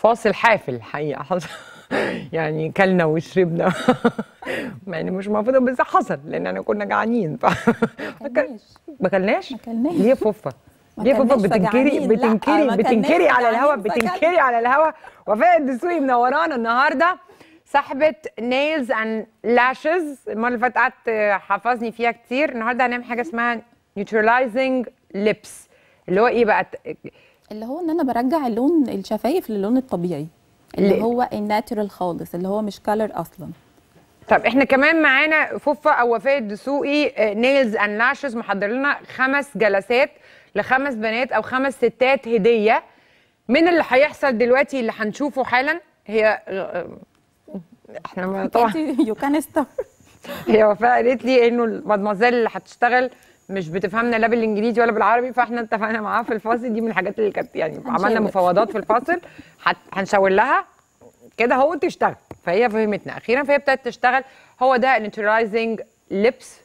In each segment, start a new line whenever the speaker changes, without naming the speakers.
فاصل حافل الحقيقه حصل يعني كلنا وشربنا مع ان مش المفروض بس حصل لان انا كنا جعانين ف...
كلناش.
ما كلناش
ما كلناش.
ليه فوفا
ما
ليه فوفا
كلناش
بتنكري
فجعانين. لا،
بتنكري
ما
بتنكري
كلناش
على الهوا
فجعانين
بتنكري على الهوا وفاء الدسوقي منورانا النهارده صاحبة نيلز اند لاشز المرة اللي فاتت قعدت حفظني فيها كتير النهارده هنعمل حاجة اسمها نيوترلايزنج ليبس اللي هو ايه بقى
اللي هو ان انا برجع اللون الشفايف للون الطبيعي اللي
ليه؟
هو الناتشرال خالص اللي هو مش كالر اصلا
طب احنا كمان معانا فوفا او وفاء الدسوقي نيلز اند لاشز محضر لنا خمس جلسات لخمس بنات او خمس ستات هديه من اللي هيحصل دلوقتي اللي هنشوفه حالا هي آه، احنا ما- طبعا
يو كان ستار
هي وفاء قالت لي انه المدمزيل اللي هتشتغل مش بتفهمنا لا بالانجليزي ولا بالعربي فاحنا اتفقنا معاها في الفاصل دي من الحاجات اللي كانت يعني عملنا
هنشاور.
مفاوضات في الفاصل هت- هنشاور لها كده هو تشتغل فهي فهمتنا اخيرا فهي ابتدت تشتغل هو ده نيوترلايزنج ليبس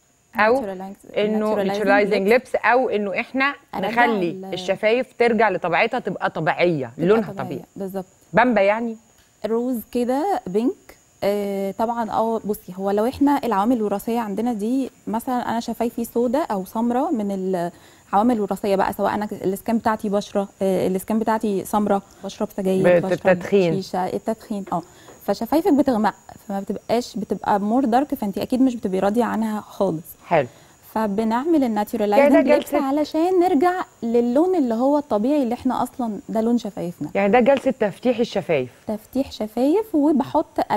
او
Naturalize-
انه
naturalizing
نيوترلايزنج
lips.
ليبس او انه احنا
أرجع
نخلي
ال-
الشفايف ترجع لطبيعتها تبقى طبيعيه
تبقى
لونها طبيعي
بالظبط
بامبا يعني
روز كده بينك آه طبعا اه بصي هو لو احنا العوامل الوراثيه عندنا دي مثلا انا شفايفي سوداء او سمراء من العوامل الوراثيه بقى سواء انا السكان بتاعتي بشره آه السكان بتاعتي سمراء بشرب سجاير
بت-
بشرب
التدخين.
شيشه التدخين اه فشفايفك بتغمق فما بتبقاش بتبقى مور دارك فانت اكيد مش بتبقي راضيه عنها خالص
حلو
فبنعمل
يعني
الناتشوراليزنج
ده
ليبس
جلسة-
علشان نرجع للون اللي هو الطبيعي اللي احنا اصلا ده لون شفايفنا
يعني ده جلسه تفتيح الشفايف
تفتيح شفايف وبحط 40%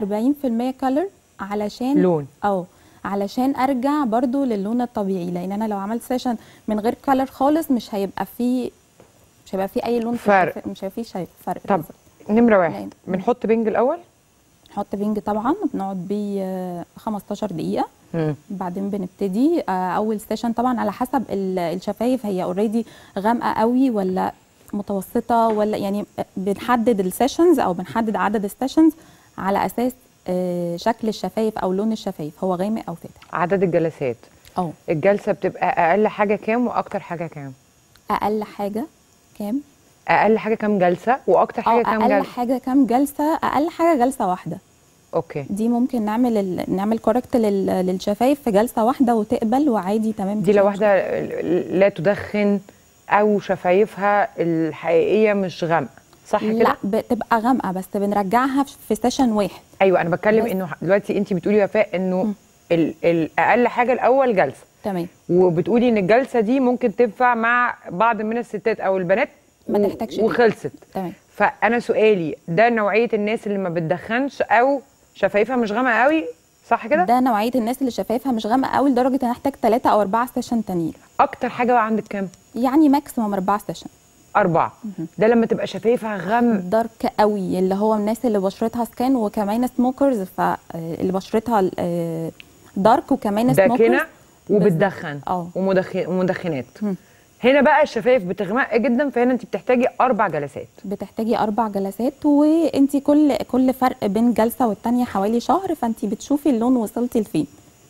كلر علشان
لون.
اه علشان ارجع برضو للون الطبيعي لان انا لو عملت سيشن من غير كلر خالص مش هيبقى فيه مش هيبقى فيه اي لون في
فرق.
الشفايف- مش هيبقى فيه شيء فرق
طب
بالظبط.
نمره واحد
نعم.
بنحط بنج الاول
نحط بينج طبعا بنقعد بيه آه، 15 دقيقه
مم.
بعدين بنبتدي آه، اول سيشن طبعا على حسب ال- الشفايف هي اوريدي غامقه قوي ولا متوسطه ولا يعني بنحدد السيشنز او بنحدد عدد السيشنز على اساس آه، شكل الشفايف او لون الشفايف هو غامق او فاتح
عدد الجلسات
اه
الجلسه بتبقى اقل حاجه كام واكتر حاجه كام
اقل حاجه كام
اقل حاجه كام جلسه واكتر
اه
حاجه كام
اقل
جلسه
حاجه كام جلسه اقل حاجه جلسه واحده
اوكي
دي ممكن نعمل ال... نعمل كوركت لل... للشفايف في جلسه واحده وتقبل وعادي تمام
دي لو واحده لا تدخن او شفايفها الحقيقيه مش غامقه صح
لا
كده
بتبقى غامقه بس بنرجعها في- في سيشن واحد
ايوه انا بتكلم
بس.
انه دلوقتي انت بتقولي يا وفاء انه ال- الاقل حاجه الاول جلسه
تمام
وبتقولي ان الجلسه دي ممكن تنفع مع بعض من الستات او البنات
ما
و-
تحتاجش دي.
وخلصت
تمام
فانا سؤالي ده نوعيه الناس اللي ما بتدخنش او شفايفها مش غامقه قوي صح كده
ده نوعيه الناس اللي شفايفها مش غامقه قوي لدرجه ان احتاج ثلاثه او اربعه سيشن تانيين
اكتر حاجه بقى عندك كام
يعني ماكسيموم اربعه سيشن
اربعه ده لما تبقى شفايفها غم
دارك قوي اللي هو الناس اللي بشرتها سكان وكمان سموكرز فاللي بشرتها آه، دارك وكمان سموكرز
داكنه وبتدخن
اه.
ومدخن ومدخنات هنا بقى الشفايف بتغمق جدا فهنا انت بتحتاجي اربع جلسات
بتحتاجي اربع جلسات وانت كل كل فرق بين جلسه والتانيه حوالي شهر فانت بتشوفي اللون وصلتي لفين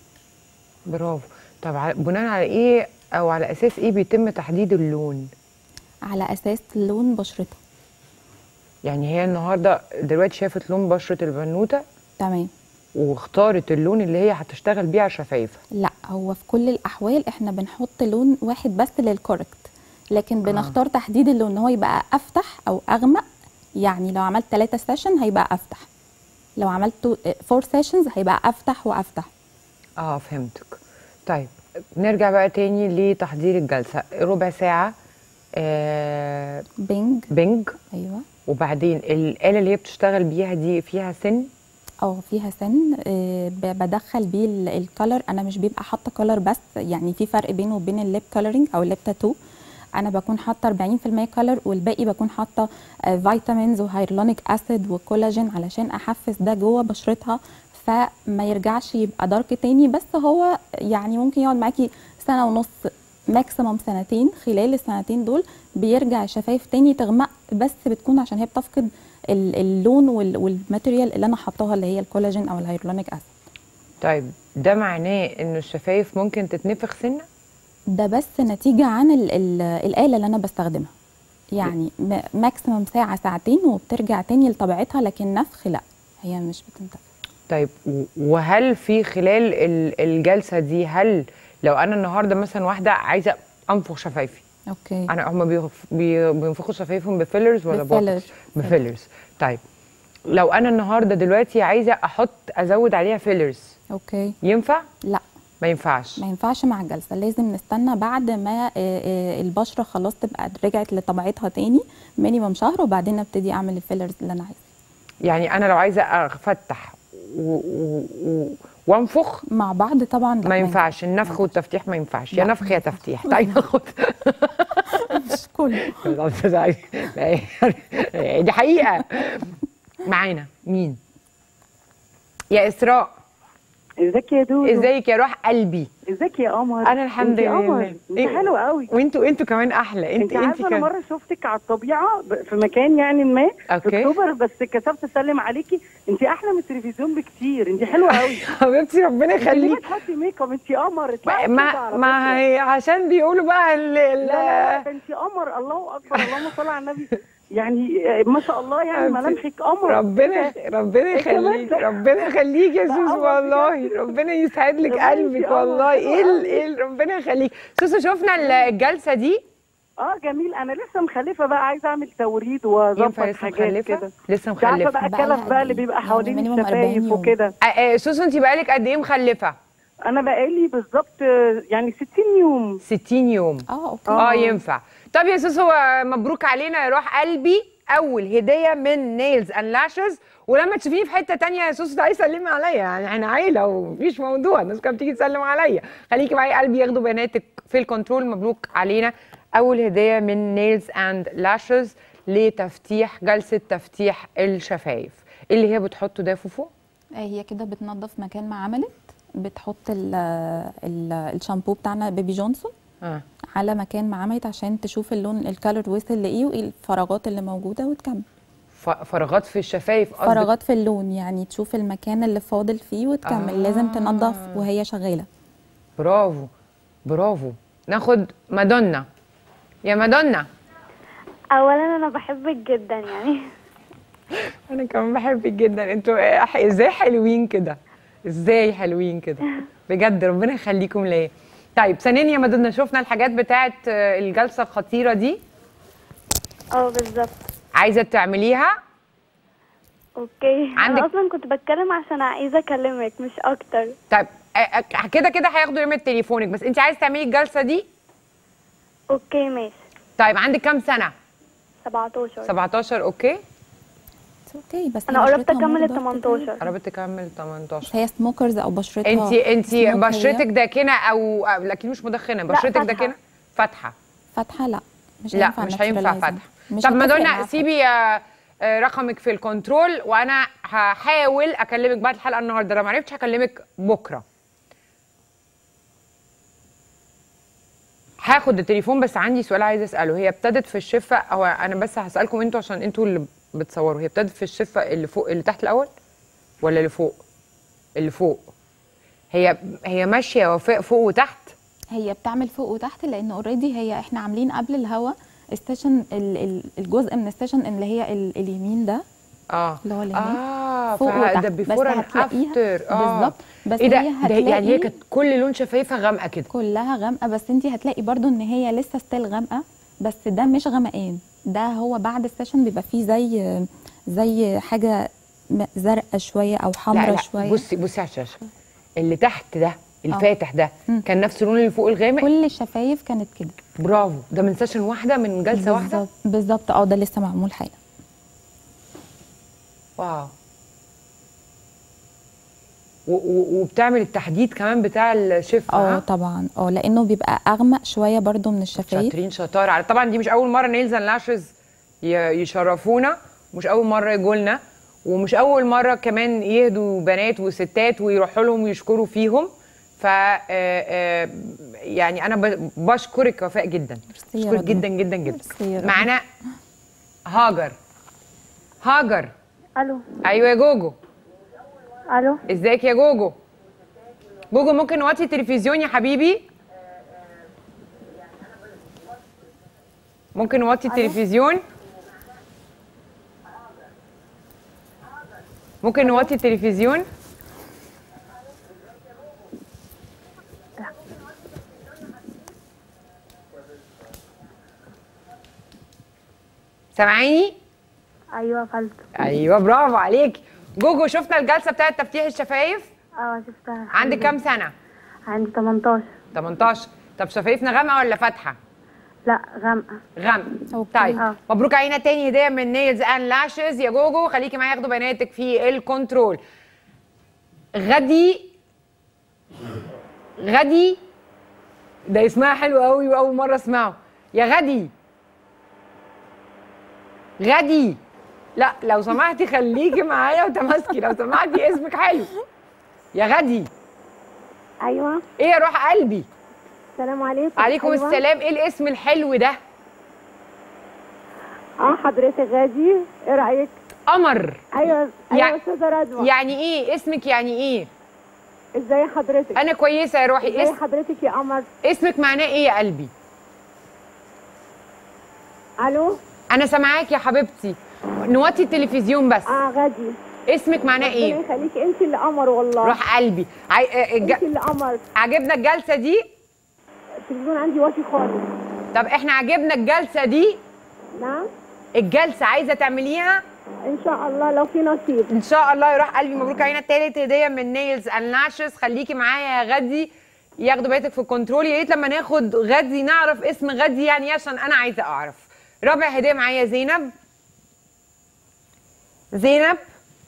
برافو طب ع- بناء على ايه او على اساس ايه بيتم تحديد اللون
على اساس لون بشرتها
يعني هي النهارده دلوقتي شافت لون بشره البنوته
تمام
واختارت اللون اللي هي هتشتغل بيه على شفايفها
لا هو في كل الاحوال احنا بنحط لون واحد بس للكوركت لكن بنختار تحديد اللون ان هو يبقى افتح او اغمق يعني لو عملت 3 سيشن هيبقى افتح لو عملت 4 سيشنز هيبقى افتح وافتح
اه فهمتك طيب نرجع بقى تاني لتحضير الجلسه ربع ساعه آه
بينج
بنج
ايوه
وبعدين الآلة اللي هي بتشتغل بيها دي فيها سن
اه فيها سن آه، ب- بدخل بيه ال- الكالر انا مش بيبقى حاطه كالر بس يعني في فرق بينه وبين الليب كالرنج او الليب تاتو انا بكون حاطه 40% كالر والباقي بكون حاطه آه، فيتامينز وهيرلونيك اسيد وكولاجين علشان احفز ده جوه بشرتها فما يرجعش يبقى دارك تاني بس هو يعني ممكن يقعد معاكي سنه ونص ماكسيموم سنتين خلال السنتين دول بيرجع الشفايف تاني تغمق بس بتكون عشان هي بتفقد ال- اللون وال- والماتيريال اللي انا حطاها اللي هي الكولاجين او الهيرلونيك اسيد
طيب ده معناه ان الشفايف ممكن تتنفخ سنه
ده بس نتيجه عن ال ال الاله اللي انا بستخدمها يعني م- ماكسيمم ساعه ساعتين وبترجع تاني لطبيعتها لكن نفخ لا هي مش بتنتفخ
طيب و- وهل في خلال ال- الجلسه دي هل لو انا النهارده مثلا واحده عايزه انفخ شفايفي
اوكي
انا هم بيغف- بي- بينفخوا شفايفهم بفيلرز ولا
بفيلرز.
بوتوكس بفيلرز طيب لو انا النهارده دلوقتي عايزه احط ازود عليها فيلرز
اوكي
ينفع
لا
ما ينفعش
ما ينفعش مع الجلسه لازم نستنى بعد ما آه، آه، البشره خلاص تبقى رجعت لطبيعتها تاني مينيمم شهر وبعدين ابتدي اعمل الفيلرز اللي انا عايزاها
يعني انا لو عايزه افتح و- و- و- وانفخ
مع بعض طبعا لا،
ما ينفعش النفخ والتفتيح ما ينفعش يا
لا،
نفخ يا تفتيح تعالي ناخد
مش كله
دي حقيقه معانا مين يا اسراء
ازيك يا دودو
ازيك يا روح قلبي
ازيك يا قمر
انا الحمد
انتي
لله
قمر
إيه؟
انت حلوه قوي
وانتوا انتوا كمان احلى انت
انت عارفه انا
كمان-
مره شفتك على الطبيعه ب- في مكان يعني ما في
أوكي.
اكتوبر بس كسبت اسلم عليكي انت احلى من التلفزيون بكتير انت حلوه قوي
حبيبتي ربنا
انت ليه
يخليك
بتحطي ميك اب انت قمر
ما
اطلعي كده
ما,
على
ما
فكرة.
هي عشان بيقولوا بقى ال
لا
ال
لا لا ده انت قمر الله اكبر اللهم صل على النبي يعني آه، ما شاء الله يعني
أنت-
ملامحك قمر
ربنا ربنا
إيه كمان
يخليك
ده؟
ربنا يخليك يا
لا،
سوسو
قمر
والله
بجد.
ربنا يسعد لك
ربنا
قلبك
يديكي قمر.
والله ايه
حلوة
ال-
قوي.
ايه ال- ربنا يخليك سوسو شفنا ال- الجلسه دي
اه جميل انا لسه مخلفه بقى عايزه اعمل توريد واظبط
ينفع لسه
حاجات
مخلفه
كده
لسه
انت عارفه
مخلفه
بقى
بقى
الكلف
لها
بقى
قد
اللي
إيه؟
بيبقى
يعني
حوالين
minimum 40
الشفايف
يوم.
وكده
آه، آه، سوسو انت بقالك قد ايه مخلفه
انا بقالي بالظبط آه، يعني 60 يوم
60 يوم
اه اوكي
اه ينفع طب يا سوسو آه، مبروك علينا يا روح قلبي اول هديه من نيلز اند لاشز ولما تشوفيني في حته تانية يا سوسو تعالي سلمي عليا يعني احنا عيله ومفيش موضوع الناس كانت بتيجي تسلم عليا خليكي معايا قلبي ياخدوا بياناتك في الكنترول مبروك علينا اول هديه من نيلز اند لاشز لتفتيح جلسه تفتيح الشفايف إيه اللي هي بتحطه ده يا فوفو
آه، هي كده بتنظف مكان ما عملت بتحط ال ال الشامبو بتاعنا بيبي جونسون
اه
على مكان ما عملت عشان تشوف اللون الكالر وصل لايه وايه الفراغات اللي موجوده وتكمل
ف- فراغات في الشفايف قصدك
فراغات في اللون يعني تشوف المكان اللي فاضل فيه وتكمل
آه.
لازم تنظف وهي شغاله
برافو برافو ناخد مادونا يا مادونا
اولا انا بحبك جدا يعني
انا كمان بحبك جدا انتوا إيه- ازاي حلوين كده ازاي حلوين كده بجد ربنا يخليكم ليا طيب ثانيا يا مادونا شفنا الحاجات بتاعت آه، الجلسه الخطيره دي
اه بالظبط
عايزه تعمليها
اوكي
عندك-
انا اصلا كنت بتكلم عشان عايزه اكلمك مش اكتر
طيب آه، آه، كده كده هياخدوا رقم تليفونك بس انت عايزه تعملي الجلسه دي
اوكي ماشي
طيب عندك كام سنه
17
17 اوكي
It's اوكي بس
انا
هي
قربت
بشرتها
اكمل ال
برضه
18
قربت تكمل 18
بس هي سموكرز او بشرتها
انت انت
smoke هي
بشرتك داكنه او أو- اكيد مش مدخنه بشرتك
فاتحة.
داكنه فاتحه
فاتحه لا مش
لا
هينفع
مش هينفع
naturalizing.
فتح
مش
طب
هتفرق
مادونا
معاها.
سيبي آه، آه، رقمك في الكنترول وانا هحاول اكلمك بعد الحلقه النهارده لو ما عرفتش هكلمك بكره هاخد التليفون بس عندي سؤال عايزه اساله هي ابتدت في الشفه او انا بس هسالكم انتوا عشان انتوا اللي بتصوروا هي ابتدت في الشفه اللي فوق اللي تحت الاول ولا اللي فوق اللي فوق هي هي ماشيه يا وفاء فوق وتحت
هي بتعمل فوق وتحت لان اوريدي هي احنا عاملين قبل الهوا ستيشن الجزء من الستيشن اللي هي ال- اليمين ده
اه
اللي هو اللي هناك
اه
فوق
فده
وتحت.
بيفور
بس
اند
هتلاقيها-
افتر اه
بالظبط. بس
ايه ده,
هي
ده يعني هي
هتلاقي-
كانت كل لون شفايفها غامقه كده
كلها غامقه بس انت هتلاقي برضو ان هي لسه ستيل غامقه بس ده مش غمقان ده هو بعد السيشن بيبقى فيه زي زي حاجه م- زرقاء شويه او
لا
حمراء
لا
شويه
بصي بصي على الشاشه اللي تحت ده الفاتح ده
مم.
كان نفس اللون اللي فوق الغامق
كل الشفايف كانت كده
برافو ده من سيشن واحده من جلسه واحده
بالظبط بالظبط اه ده لسه معمول حالا
واو و- و- وبتعمل التحديد كمان بتاع الشفه
اه
ها؟
طبعا اه لانه بيبقى اغمق شويه برضو من الشفايف
شاطرين شطاره على طبعا دي مش اول مره نيلز اند لاشز يشرفونا مش اول مره يجوا لنا ومش اول مره كمان يهدوا بنات وستات ويروحوا لهم ويشكروا فيهم ف آه، آه، يعني انا ب- بشكرك وفاء جدا
ميرسي يا
بشكرك
رضوى.
جدا جدا جدا
ميرسي يا رضوى.
معانا هاجر هاجر
الو
ايوه يا جوجو
الو
ازيك يا جوجو جوجو ممكن نوطي التلفزيون يا حبيبي ممكن نوطي التلفزيون ممكن نوطي التلفزيون سامعيني
ايوه فلت
ايوه برافو عليك جوجو شفنا الجلسه بتاعت تفتيح الشفايف
اه شفتها
عندك كام سنه
عندي 18
18 طب شفايفنا غامقه ولا فاتحه
لا غامقه
غامقه
أوكي.
طيب
آه.
مبروك علينا تاني هديه من نيلز اند لاشز يا جوجو خليكي معايا ياخدوا بياناتك في الكنترول غدي غدي ده اسمها حلو قوي واول مره اسمعه يا غدي غدي لا لو سمحتي خليكي معايا وتماسكي لو سمحتي اسمك حلو يا غدي
ايوه
ايه يا روح قلبي
السلام عليكم
عليكم
أيوة.
السلام ايه الاسم الحلو ده
اه حضرتك غادي ايه رايك
قمر
ايوه
يع-
ايوه استاذه رضوى
يعني ايه اسمك يعني ايه
ازاي حضرتك
انا كويسه يا روحي
ازاي
اسم
حضرتك يا قمر
اسمك معناه ايه يا قلبي
الو
انا سامعاك يا حبيبتي نوطي التلفزيون بس
اه غادي
اسمك معناه
ربنا
ايه
يخليكي انت اللي قمر والله
روح قلبي عاي... آه، الج...
انت اللي قمر
عجبنا الجلسه دي
التلفزيون عندي واطي خالص
طب احنا عجبنا الجلسه دي
نعم
الجلسه عايزه تعمليها
ان شاء الله لو في نصيب
ان شاء الله يروح قلبي مبروك علينا تالت هديه من نيلز اند لاشز خليكي معايا يا غدي ياخدوا بيتك في الكنترول يا ريت لما ناخد غدي نعرف اسم غدي يعني إيه عشان انا عايزه اعرف رابع هديه معايا زينب زينب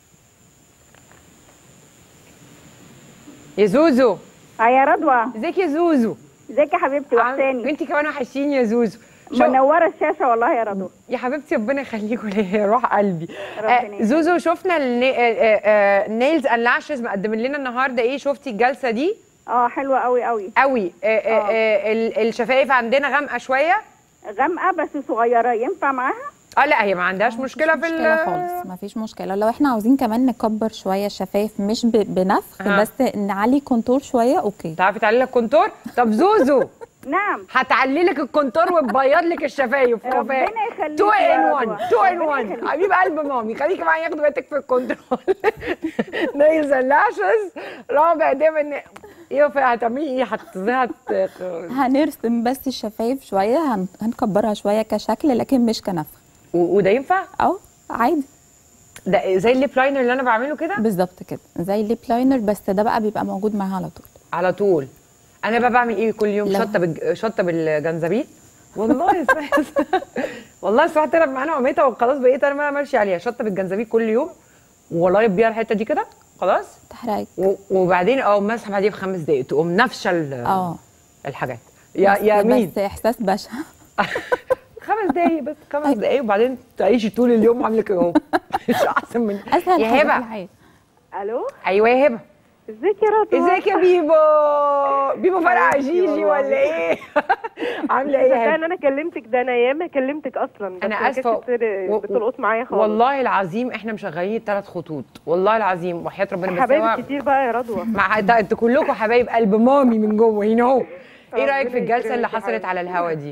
يا زوزو
اه يا رضوى
ازيك يا زوزو
ازيك يا حبيبتي وحشاني
انت كمان وحشيني يا زوزو شو-
منوره الشاشه والله يا رضوى
يا حبيبتي ربنا يخليكوا ليا روح قلبي
ربنا
آه
يخليك.
زوزو شفنا النيلز اند لاشز مقدم لنا النهارده ايه شفتي الجلسه دي
اه حلوه قوي قوي
قوي آه آه
آه.
آه ال- الشفايف عندنا غامقه شويه
غامقه بس صغيره ينفع معاها
اه لا هي ما عندهاش مشكله في
مشكلة
ال-
خالص مفيش مشكلة لو احنا عاوزين كمان نكبر شوية الشفايف مش ب- بنفخ
أها.
بس نعلي كونتور شوية اوكي
تعرفي تعلي لك كونتور طب زوزو
نعم
هتعلي لك الكونتور وتبيض لك الشفايف
ربنا يخليك
2
يا
ان
رضوى.
1 2 ان
ربنا
1
يخليك.
حبيب قلب مامي خليكي معايا ياخدوا بيتك في الكنترول نيلز اند لاشز رابع ده من ايه في- هتعملي ايه هت هت-
هنرسم بس الشفايف شوية هن... هنكبرها شوية كشكل لكن مش كنفخ
و- وده ينفع
اه عادي
ده زي الليب لاينر اللي انا بعمله كده
بالظبط كده زي الليب لاينر بس ده بقى بيبقى موجود معاها على طول
على طول انا بقى بعمل ايه كل يوم
لا.
شطه بالج... شطه بالجنزبيل والله سمعت والله سمعت انا معانا وميتها وخلاص بقيت انا ما ماشيه عليها شطه بالجنزبيل كل يوم والله بيها الحته دي كده خلاص
تحرقك
و... وبعدين اه مسح بعديها بخمس دقايق تقوم نافشه ال-
اه
الحاجات يا
بس-
يا مين
بس احساس بشع
خمس دقايق بس خمس دقايق وبعدين تعيشي طول اليوم عامله كده اهو مش احسن من
اسهل
يا
حاجة في
هبه
الحياة
الو
ايوه يا هبه
ازيك يا رضوى
ازيك يا بيبو بيبو فرقع
حبيبتي
جيجي
والله.
ولا ايه عامله ايه يا هبه
ان انا كلمتك ده انا ياما كلمتك اصلا بس
أنا
ما
آسفة.
كانتش بت-
و-
بتلقط معايا خالص
والله العظيم احنا مشغلين ثلاث خطوط والله العظيم وحياه ربنا بس
حبايب
هو
كتير بقى يا رضوى
مع ده انتوا كلكم حبايب قلب مامي من جوه هنا اهو ايه رايك في
ربنا
الجلسه اللي
يكرمك يا
حصلت
حبيبتي.
على الهوا دي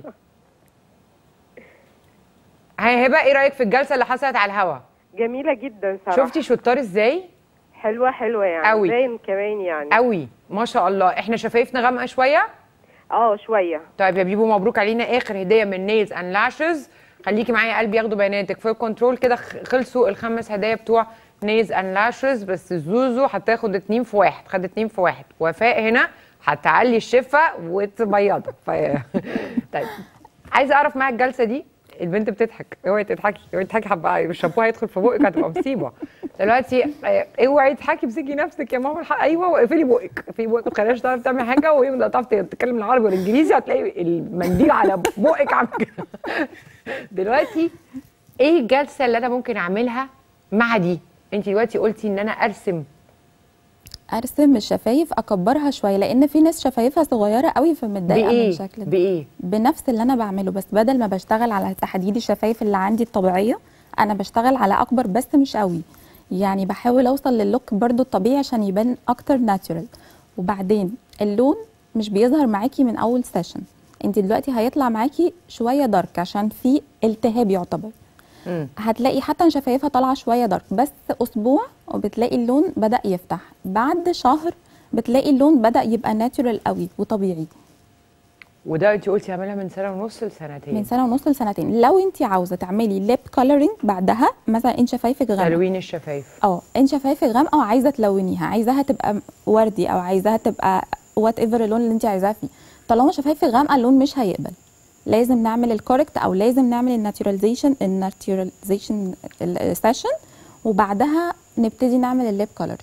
هاي هبه ايه رايك في الجلسه اللي حصلت على الهوا
جميله جدا صراحه
شفتي شطار ازاي
حلوه حلوه يعني
أوي.
باين كمان يعني
قوي ما شاء الله احنا شفايفنا غامقه شويه
اه شويه
طيب يا بيبو مبروك علينا اخر هديه من نيلز اند لاشز خليكي معايا يا قلبي ياخدوا بياناتك في الكنترول كده خ- خلصوا الخمس هدايا بتوع نيلز اند لاشز بس زوزو هتاخد اتنين في واحد خد اتنين في واحد وفاء هنا هتعلي الشفه وتبيضها ف... طيب عايزه اعرف معاك الجلسه دي البنت بتضحك اوعي تضحكي اوعي تضحكي حبه الشامبو هيدخل في بقك هتبقى مصيبه دلوقتي آه، اوعي تضحكي امسكي نفسك يا ماما الحق ايوه واقفلي بقك اقفلي بقك ما تخليهاش تعرف تعمل حاجه وهي مش هتعرف تتكلم العربي والانجليزي هتلاقي المنديل على بقك عامل كده دلوقتي ايه الجلسه اللي انا ممكن اعملها مع دي انت دلوقتي قلتي ان انا ارسم
ارسم الشفايف اكبرها شويه لان في ناس شفايفها صغيره قوي فمتضايقه من
بايه
الشكل ده
بايه
بنفس اللي انا بعمله بس بدل ما بشتغل على تحديد الشفايف اللي عندي الطبيعيه انا بشتغل على اكبر بس مش قوي يعني بحاول اوصل للوك برضو الطبيعي عشان يبان اكتر ناتشورال وبعدين اللون مش بيظهر معاكي من اول سيشن انت دلوقتي هيطلع معاكي شويه دارك عشان في التهاب يعتبر
مم.
هتلاقي حتى شفايفها طالعه شويه دارك بس اسبوع وبتلاقي اللون بدا يفتح بعد شهر بتلاقي اللون بدا يبقى ناتشورال قوي وطبيعي
وده انت قلتي اعملها من سنه ونص لسنتين
من سنه ونص لسنتين لو انت عاوزه تعملي ليب كولرنج بعدها مثلا ان شفايفك غامقه
تلوين الشفايف
اه ان شفايفك غامقه وعايزه تلونيها عايزاها تبقى وردي او عايزاها تبقى وات ايفر اللون اللي انت عايزاه فيه طالما شفايفك غامقه اللون مش هيقبل لازم نعمل الكوركت او لازم نعمل الناتوراليزيشن الناتوراليزيشن سيشن وبعدها نبتدي نعمل الليب كولرنج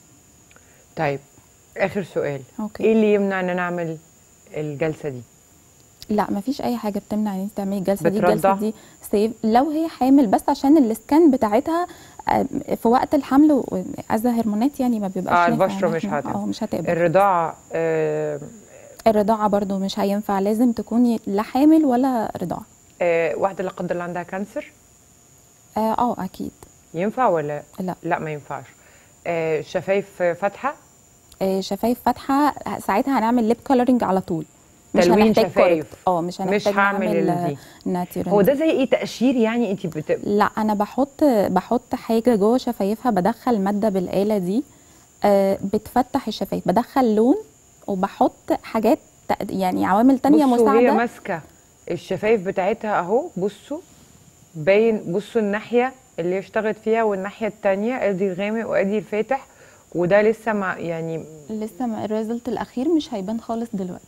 طيب اخر سؤال
اوكي
ايه اللي يمنع ان نعمل الجلسه دي
لا مفيش اي حاجه بتمنع ان انت تعملي الجلسه دي
بترضع؟
الجلسه دي سيف لو هي حامل بس عشان السكان بتاعتها آه، في وقت الحمل از هرمونات يعني ما بيبقاش
اه
نافع
البشره
إن
مش
إحنا-
هتقبل
اه مش هتقبل
الرضاعه آه
الرضاعه برضو مش هينفع لازم تكوني لا حامل ولا رضاعه
آه واحده لا قدر الله عندها كانسر
اه اه اكيد
ينفع ولا
لا
لا ما ينفعش آه شفايف فاتحه
آه شفايف فاتحه ساعتها هنعمل ليب كولرنج على طول مش
تلوين
هنحتاج
شفايف.
كوركت. اه مش هنحتاج
مش هعمل
نعمل
ال- دي.
ناتورال
هو ده زي ايه تقشير يعني انت بت...
لا انا بحط بحط حاجه جوه شفايفها بدخل ماده بالاله دي آه بتفتح الشفايف بدخل لون وبحط حاجات تق- يعني عوامل تانية
بصوا هي
مساعده
ماسكه الشفايف بتاعتها اهو بصوا باين بصوا الناحيه اللي هي اشتغلت فيها والناحيه التانية ادي الغامق وادي الفاتح وده لسه مع يعني
لسه ما- الريزلت الاخير مش هيبان خالص دلوقتي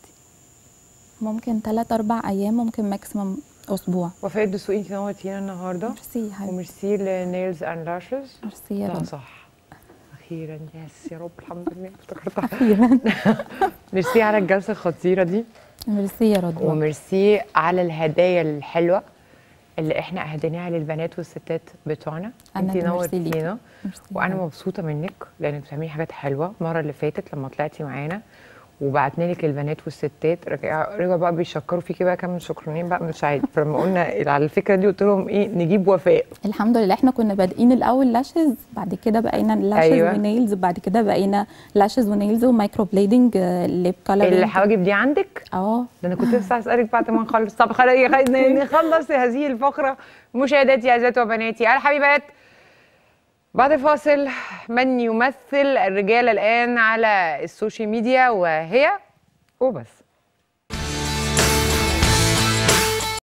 ممكن 3 4 ايام ممكن ماكسيمم اسبوع
وفاء الدسوقي انت نورتينا النهارده
ميرسي يا حبيبتي
وميرسي لنيلز اند لاشز
ميرسي يا
لا
رب
صح اخيرا يس يا رب الحمد لله افتكرتها
اخيرا
ميرسي على الجلسه الخطيره دي
ميرسي يا رضوى
وميرسي على الهدايا الحلوه اللي احنا اهديناها للبنات والستات بتوعنا
أنا
انت
اللي ميرسي ليكي.
نورتينا
ميرسي يا
وانا
رب.
مبسوطه منك لانك بتعملي حاجات حلوه المره اللي فاتت لما طلعتي معانا وبعتنا لك البنات والستات رجع- رجعوا بقى بيشكروا فيكي بقى كام شكرانين بقى مش عارف فلما قلنا على الفكره دي قلت لهم ايه نجيب وفاء
الحمد لله احنا كنا بادئين الاول لاشز بعد كده بقينا لاشز
أيوة.
أيوة. ونيلز بعد كده بقينا لاشز ونيلز ومايكرو بليدنج ليب كولرنج
الحواجب دي عندك
اه
ده انا كنت لسه هسالك بعد ما نخلص طب خلي خلي- نخلص هذه الفقره مشاهداتي اعزائي وبناتي الحبيبات بعد الفاصل من يمثل الرجال الان على السوشيال ميديا وهي وبس